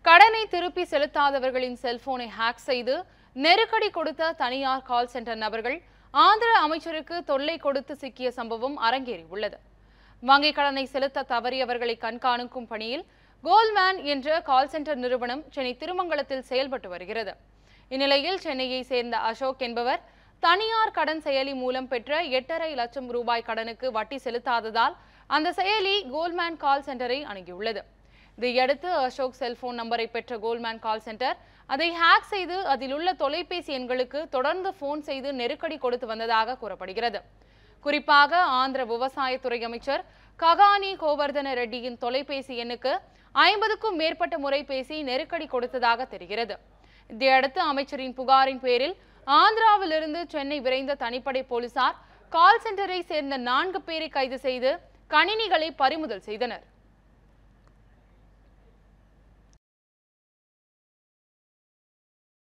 கடனை திருப்பி செலுத்தாதவர்களின் செல்போனை ஹேக் செய்து நெருக்கடி கொடுத்த தனியார் கால் சென்டர் நபர்கள் ஆந்திர அமைச்சருக்கு தொல்லை கொடுத்து சிக்கிய சம்பவம் அரங்கேறியுள்ளது வங்கிக் கடனை செலுத்த தவறியவர்களை கண்காணிக்கும் பணியில் கோல்மேன் என்ற கால் சென்டர் நிறுவனம் சென்னை திருமங்கலத்தில் செயல்பட்டு வருகிறது இந்நிலையில் சென்னையை சேர்ந்த அசோக் என்பவர் தனியார் கடன் செயலி மூலம் பெற்ற எட்டரை லட்சம் ரூபாய் கடனுக்கு வட்டி செலுத்தாததால் அந்த செயலி கோல்மேன் கால் சென்டரை அணுகியுள்ளது இதையடுத்து அசோக் செல்போன் நம்பரை பெற்ற கோல்மேன் கால் சென்டர் அதை ஹேக் செய்து அதில் உள்ள தொலைபேசி எண்களுக்கு தொடர்ந்து போன் செய்து நெருக்கடி கொடுத்து வந்ததாக கூறப்படுகிறது குறிப்பாக ஆந்திர விவசாயத்துறை அமைச்சர் ககானி கோவர்தன ரெட்டியின் தொலைபேசி எண்ணுக்கு ஐம்பதுக்கும் மேற்பட்ட முறை பேசி நெருக்கடி கொடுத்ததாக தெரிகிறது இதையடுத்து அமைச்சரின் புகாரின் பேரில் ஆந்திராவிலிருந்து சென்னை விரைந்த தனிப்படை போலீசார் கால் சென்டரை சேர்ந்த நான்கு பேரை கைது செய்து கணினிகளை பறிமுதல் செய்தனர்